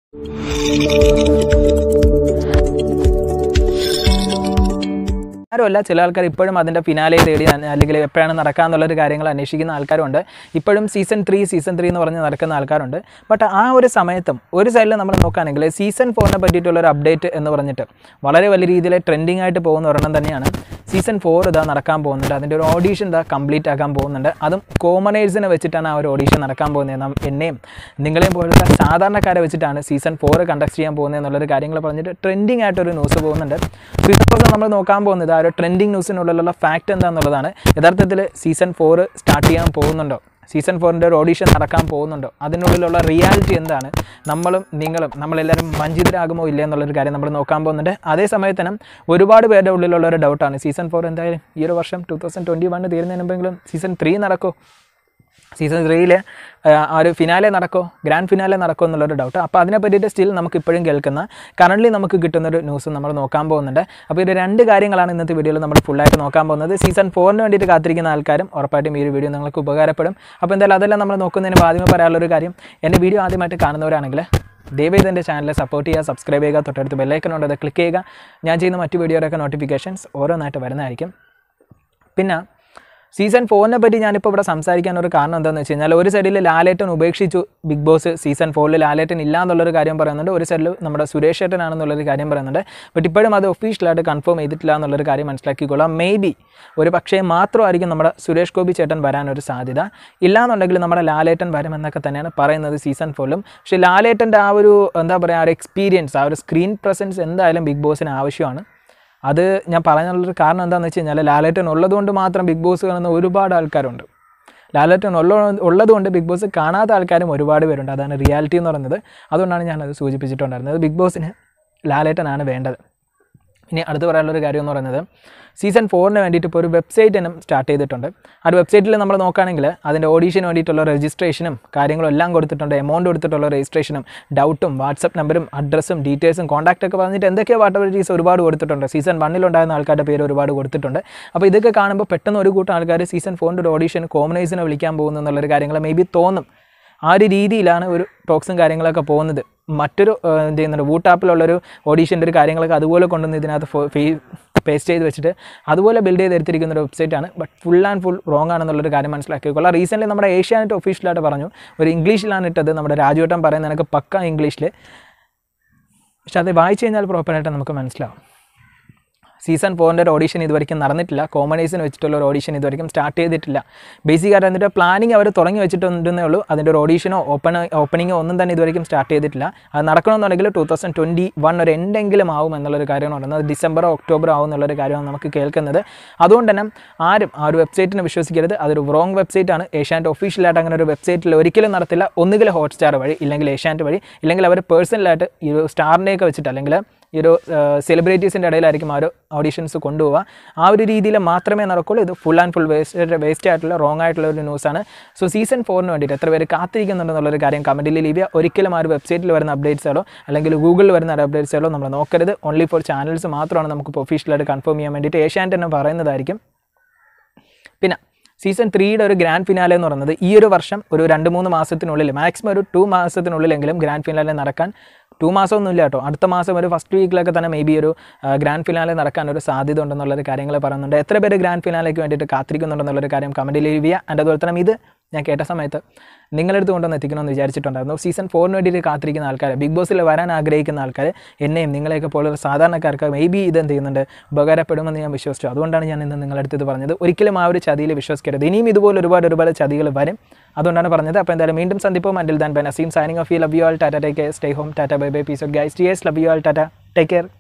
ആരുമല്ല ചില ആൾക്കാർ ഇപ്പോഴും അതിൻ്റെ ഫിനാലെ തേടി അ- അല്ലെങ്കിൽ എപ്പോഴാണ് നടക്കാന്നുള്ളൊരു കാര്യങ്ങൾ അന്വേഷിക്കുന്ന ആൾക്കാരുണ്ട് ഇപ്പോഴും സീസൺ ത്രീ സീസൺ ത്രീ എന്ന് പറഞ്ഞ് നടക്കുന്ന ആൾക്കാരുണ്ട് ബട്ട് ആ ഒരു സമയത്തും ഒരു സൈഡിൽ നമ്മൾ നോക്കുകയാണെങ്കിൽ സീസൺ ഫോറിനെ പറ്റിയിട്ടുള്ള ഒരു അപ്ഡേറ്റ് എന്ന് പറഞ്ഞിട്ട് വളരെ വലിയ രീതിയിൽ ട്രെൻഡിങ് ആയിട്ട് പോകുന്ന ഒരെണ്ണം തന്നെയാണ് സീസൺ ഫോർ ഇതാ നടക്കാൻ പോകുന്നുണ്ട് അതിൻ്റെ ഒരു ഓഡീഷൻ ഇതാ കംപ്ലീറ്റ് ആക്കാൻ പോകുന്നുണ്ട് അതും കോമണേഴ്സിനെ വെച്ചിട്ടാണ് ആ ഒരു ഓഡീഷൻ നടക്കാൻ പോകുന്നത് നാം എന്നെയും നിങ്ങളെയും പോലത്തെ സാധാരണക്കാരെ വെച്ചിട്ടാണ് സീസൺ ഫോർ കണ്ടക്ട് ചെയ്യാൻ പോകുന്നത് എന്നുള്ളൊരു കാര്യങ്ങൾ പറഞ്ഞിട്ട് ട്രെൻഡിങ് ആയിട്ടൊരു ന്യൂസ് പോകുന്നുണ്ട് അപ്പോൾ ഇപ്പോഴത്തെ നമ്മൾ നോക്കാൻ പോകുന്നത് ആ ഒരു ട്രെൻഡിങ് ന്യൂസിനുള്ളിലുള്ള ഫാക്റ്റ് എന്താണെന്നുള്ളതാണ് യഥാർത്ഥത്തിൽ സീസൺ ഫോർ സ്റ്റാർട്ട് ചെയ്യാൻ പോകുന്നുണ്ടോ സീസൺ ഫോറിൻ്റെ ഒരു ഓഡീഷൻ നടക്കാൻ പോകുന്നുണ്ടോ അതിനുള്ളിലുള്ള റിയാലിറ്റി എന്താണ് നമ്മളും നിങ്ങളും നമ്മളെല്ലാവരും വഞ്ചിതരാകുമോ ഇല്ല എന്നുള്ളൊരു കാര്യം നമ്മൾ നോക്കാൻ പോകുന്നുണ്ട് അതേ സമയത്തിനും ഒരുപാട് പേരുടെ ഉള്ളിലുള്ള ഒരു ഡൗട്ടാണ് സീസൺ ഫോർ എന്തായാലും ഈ ഒരു വർഷം ടു തൗസൻഡ് ട്വൻറ്റി വണ്ണ് തീരുന്നതിന് മുമ്പെങ്കിലും സീസൺ ത്രീ നടക്കുമോ സീസൺ ത്രീയിൽ ആ ഒരു ഫിനാലെ നടക്കോ ഗ്രാൻഡ് ഫിനാലെ നടക്കോ എന്നുള്ളൊരു ഡൗട്ട് അപ്പോൾ അതിനെ പറ്റിയിട്ട് സ്റ്റിൽ നമുക്ക് ഇപ്പോഴും കേൾക്കുന്ന കറൻ്റ്ലി നമുക്ക് കിട്ടുന്നൊരു ന്യൂസ് നമ്മൾ നോക്കാൻ പോകുന്നുണ്ട് അപ്പോൾ ഇത് രണ്ട് കാര്യങ്ങളാണ് ഇന്നത്തെ വീഡിയോയിൽ നമ്മൾ ഫുള്ളായിട്ട് നോക്കാൻ പോകുന്നത് സീസൺ ഫോറിന് വേണ്ടിയിട്ട് കാത്തിരിക്കുന്ന ആൾക്കാരും ഉറപ്പായിട്ടും ഈ ഒരു വീഡിയോ നിങ്ങൾക്ക് ഉപകാരപ്പെടും അപ്പോൾ എന്തായാലും അതെല്ലാം നമ്മൾ നോക്കുന്നതിന് ആദ്യമേ പറയാനുള്ളൊരു കാര്യം എൻ്റെ വീഡിയോ ആദ്യമായിട്ട് കാണുന്നവരാണെങ്കിൽ ദയവേത് എൻ്റെ ചാനൽ സപ്പോർട്ട് ചെയ്യുക സബ്സ്ക്രൈബ് ചെയ്യുക തൊട്ടടുത്ത് ബെല്ലൈക്കൺ ഉണ്ട് അത് ക്ലിക്ക് ചെയ്യുക ഞാൻ ചെയ്യുന്ന മറ്റു വീഡിയോയുടെയൊക്കെ നോട്ടിഫിക്കേഷൻസ് ഓരോന്നായിട്ട് വരുന്നതായിരിക്കും പിന്നെ സീസൺ ഫോറിനെ പറ്റി ഞാനിപ്പോൾ ഇവിടെ സംസാരിക്കാൻ ഒരു കാരണം എന്താണെന്ന് വെച്ച് കഴിഞ്ഞാൽ ഒരു സൈഡിൽ ലാലേട്ടൻ ഉപേക്ഷിച്ചു ബിഗ് ബോസ് സീസൺ ഫോറിൽ ലാലേട്ടൻ ഇല്ല എന്നുള്ളൊരു കാര്യം പറയുന്നുണ്ട് ഒരു സൈഡിൽ നമ്മുടെ സുരേഷ് ഏട്ടനാണെന്നുള്ളൊരു കാര്യം പറയുന്നുണ്ട് ബട്ട് ഇപ്പോഴും അത് ഒഫീഷ്യലായിട്ട് കൺഫേം ചെയ്തിട്ടില്ല എന്നുള്ളൊരു കാര്യം മനസ്സിലാക്കിക്കൊള്ളാം മേ ബി ഒരു പക്ഷേ മാത്രമായിരിക്കും നമ്മുടെ സുരേഷ് ഗോപി ചേട്ടൻ വരാനൊരു സാധ്യത ഇല്ലാന്നുണ്ടെങ്കിൽ നമ്മുടെ ലാലേട്ടൻ വരുമെന്നൊക്കെ തന്നെയാണ് പറയുന്നത് സീസൺ ഫോറിലും പക്ഷേ ലാലേട്ടൻ്റെ ആ ഒരു എന്താ പറയുക ആ ഒരു എക്സ്പീരിയൻസ് ആ ഒരു സ്ക്രീൻ പ്രസൻസ് എന്തായാലും ബിഗ് ബോസിന് ആവശ്യമാണ് അത് ഞാൻ പറയാനുള്ളൊരു കാരണം എന്താണെന്ന് വെച്ച് കഴിഞ്ഞാൽ ലാലേട്ടൻ ഉള്ളതുകൊണ്ട് മാത്രം ബിഗ് ബോസ് കാണുന്ന ഒരുപാട് ആൾക്കാരുണ്ട് ലാലേട്ടൻ ഉള്ള ഉള്ളതുകൊണ്ട് ബിഗ് ബോസ് കാണാത്ത ആൾക്കാരും ഒരുപാട് പേരുണ്ട് അതാണ് റിയാലിറ്റി എന്ന് പറയുന്നത് അതുകൊണ്ടാണ് ഞാനത് സൂചിപ്പിച്ചിട്ടുണ്ടായിരുന്നത് ബിഗ് ബോസിന് ലാലേട്ടനാണ് വേണ്ടത് ഇനി അടുത്ത് പറയാനുള്ളൊരു കാര്യം എന്ന് പറയുന്നത് സീസൺ ഫോറിന് വേണ്ടിയിട്ട് ഇപ്പോൾ ഒരു വെബ്സൈറ്റ് ഇനം സ്റ്റാർട്ട് ചെയ്തിട്ടുണ്ട് ആ ഒരു വെബ്സൈറ്റിൽ നമ്മൾ നോക്കുകയാണെങ്കിൽ അതിൻ്റെ ഓഡീഷന് വേണ്ടിയിട്ടുള്ള രജിസ്ട്രേഷനും കാര്യങ്ങളും എല്ലാം കൊടുത്തിട്ടുണ്ട് എമൗണ്ട് കൊടുത്തിട്ടുള്ള രജിസ്ട്രേഷനും ഡൗട്ടും വാട്സപ്പ് നമ്പറും അഡ്രസ്സും ഡീറ്റെയിൽസും കോൺടാക്റ്റ് ഒക്കെ പറഞ്ഞിട്ട് എന്തൊക്കെയോ വാട്ടബിലിറ്റീസ് ഒരുപാട് കൊടുത്തിട്ടുണ്ട് സീസൺ വണ്ണിലുണ്ടായിരുന്ന ആൾക്കാരുടെ പേര് ഒരുപാട് കൊടുത്തിട്ടുണ്ട് അപ്പോൾ ഇതൊക്കെ കാണുമ്പോൾ പെട്ടെന്ന് ഒരു കൂട്ടം ആൾക്കാർ സീസൺ ഫോറിൻ്റെ ഒരു ഓഡീഷൻ കോമണൈസിനെ വിളിക്കാൻ പോകുന്നു എന്നുള്ളൊരു കാര്യങ്ങൾ മേ ബി തോന്നും ആ ഒരു രീതിയിലാണ് ഒരു ടോക്സും കാര്യങ്ങളൊക്കെ പോകുന്നത് മറ്റൊരു ആ, എന്ത് ചെയ്യുന്നുണ്ട് വൂട്ടാപ്പിലുള്ളൊരു ഓഡീഷൻ്റെ ഒരു കാര്യങ്ങളൊക്കെ അതുപോലെ കൊണ്ടുവന്ന് ഇതിനകത്ത് പേസ്റ്റ് ചെയ്ത് വെച്ചിട്ട് അതുപോലെ ബിൽഡ് ചെയ്തെടുത്തിരിക്കുന്ന ഒരു വെബ്സൈറ്റാണ് but full and full wrong ആണെന്നുള്ളൊരു കാര്യം മനസ്സിലാക്കിക്കൊള്ളാം റീസെൻ്റ്ലി നമ്മുടെ ഏഷ്യാനെറ്റ് ഒഫീഷ്യലായിട്ട് പറഞ്ഞു ഒരു ഇംഗ്ലീഷിലാണ് ഇട്ടത് നമ്മുടെ രാജുവേട്ടൻ പറയുന്നത് എനിക്ക് പക്ക ഇംഗ്ലീഷിൽ പക്ഷെ അത് വായിച്ചു കഴിഞ്ഞാൽ പ്രോപ്പറായിട്ട് നമുക്ക് മനസ്സിലാവും സീസൺ ഫോറിൻ്റെ ഒരു ഓഡീഷൻ ഇതുവരെയും നടന്നിട്ടില്ല കോമഡീസിന് വെച്ചിട്ടുള്ള ഒരു ഓഡീഷൻ ഇതുവരെയും സ്റ്റാർട്ട് ചെയ്തിട്ടില്ല ബേസിക് ആയിട്ട് അതിൻ്റെ പ്ലാനിങ് അവർ തുടങ്ങി വെച്ചിട്ടുണ്ടെന്നേ ഉള്ളൂ അതിൻ്റെ ഒരു ഓഡീഷനോ ഓപ്പൺ ഓപ്പണിങ്ങോ ഒന്നും തന്നെ ഇതുവരെയും സ്റ്റാർട്ട് ചെയ്തിട്ടില്ല അത് നടക്കണമെന്നുണ്ടെങ്കിൽ ടൂ തൗസൻഡ് ട്വൻറ്റി വൺ ഒരു എൻഡെങ്കിലും ആവും എന്നുള്ളൊരു കാര്യമാണ് പറയുന്നത് ഡിസംബറോ ഒക്ടോബറോ ആവും എന്നുള്ളൊരു കാര്യമാണ് നമുക്ക് കേൾക്കുന്നത് അതുകൊണ്ട് തന്നെ ആരും ആ ഒരു വെബ്സൈറ്റിനെ വിശ്വസിക്കരുത് അതൊരു റോങ് വെബ്സൈറ്റ് ആണ് ഏഷ്യാൻ്റെ ഒഫീഷ്യലായിട്ട് അങ്ങനെ ഒരു വെബ്സൈറ്റിൽ ഒരിക്കലും നടത്തില്ല ഒന്നുകിൽ ഹോട്ട്സ്റ്റാർ വഴി ഇല്ലെങ്കിൽ ഏഷ്യാനെറ്റ് വഴി ഇല്ലെങ്കിൽ അവർ പേഴ്സണലായിട്ട് ഈ ഒരു സ്റ്റാറിനെയൊക്കെ വെച്ചിട്ട് അല്ലെങ്കിൽ ഈ ഒരു സെലിബ്രിറ്റീസിൻ്റെ ഇടയിലായിരിക്കും ആ ഒരു ഓഡീഷൻസ് കൊണ്ടുപോവുക ആ ഒരു രീതിയിൽ മാത്രമേ നടക്കുള്ളൂ ഇത് full and full waste waste ആയിട്ടുള്ള റോങ് ആയിട്ടുള്ള ഒരു ന്യൂസാണ് സോ സീസൺ ഫോറിന് വേണ്ടിയിട്ട് എത്ര പേര് കാത്തിരിക്കുന്നുണ്ടെന്നുള്ളൊരു കാര്യം കമൻറ്റിൽ ലീവ് ചെയ്യുക ഒരിക്കലും ആ ഒരു വെബ്സൈറ്റിൽ വരുന്ന അപ്ഡേറ്റ്സുകളോ അല്ലെങ്കിൽ ഗൂഗിളിൽ വരുന്ന അപ്ഡേറ്റ്സുകളോ നമ്മൾ നോക്കരുത് ഓൺലി ഫോർ ചാനൽസ് മാത്രമാണ് നമുക്ക് ഒഫീഷ്യലായിട്ട് കൺഫേം ചെയ്യാൻ വേണ്ടിയിട്ട് ഏഷ്യാനെറ്റ് തന്നെ പറയുന്നതായിരിക്കും പിന്നെ സീസൺ ത്രീയുടെ ഒരു ഗ്രാൻഡ് ഫിനാലെ എന്ന് പറയുന്നത് ഈ ഒരു വർഷം ഒരു രണ്ട് മൂന്ന് മാസത്തിനുള്ളിൽ മാക്സിമം ഒരു ടു മാസത്തിനുള്ളിലെങ്കിലും ഗ്രാൻഡ് ഫിനാലെ നടക്കാൻ ടു മാസമൊന്നുമില്ല കേട്ടോ അടുത്ത മാസം ഒരു ഫസ്റ്റ് വീക്കിലൊക്കെ തന്നെ മേ ബി ഒരു ഗ്രാൻഡ് ഫിനാലെ നടക്കാൻ ഒരു സാധ്യത ഉണ്ടെന്നുള്ളൊരു കാര്യങ്ങൾ പറയുന്നുണ്ട് എത്ര പേര് ഗ്രാൻഡ് ഫിനാലേക്ക് വേണ്ടിയിട്ട് കാത്തിരിക്കുന്നുണ്ടെന്നുള്ളൊരു കാര്യം കമൻറ്റിൽ ലീവ് ചെയ്യുക ആൻഡ് അതുപോലെ തന്നെ ഇത് ഞാൻ കേട്ട സമയത്ത് നിങ്ങളെടുത്ത് കൊണ്ടുവന്ന് എത്തിക്കണമെന്ന് വിചാരിച്ചിട്ടുണ്ടായിരുന്നു സീസൺ ഫോറിന് വേണ്ടിയിട്ട് കാത്തിരിക്കുന്ന ആൾക്കാർ ബിഗ് ബോസിൽ വരാൻ ആഗ്രഹിക്കുന്ന ആൾക്കാർ എന്നെയും നിങ്ങളെയൊക്കെ പോലുള്ള സാധാരണക്കാർക്ക് മേ ബി ഇത് എന്ത് ചെയ്യുന്നുണ്ട് ഉപകാരപ്പെടുമെന്ന് ഞാൻ വിശ്വസിച്ചു അതുകൊണ്ടാണ് ഞാൻ ഇന്ന് നിങ്ങളടുത്ത് ഇത് പറഞ്ഞത് ഒരിക്കലും ആ ഒരു ചതിയിൽ വിശ്വസിക്കരുത് ഇനിയും ഇതുപോലെ ഒരുപാട് ഒരുപാട് ചതികൾ വരും അതുകൊണ്ടാണ് പറഞ്ഞത് അപ്പോൾ എന്തായാലും വീണ്ടും സന്ദിപ്പം until then bye Naseem signing off you love you all tata take care stay home tata bye bye peace off guys T S love you all tata take care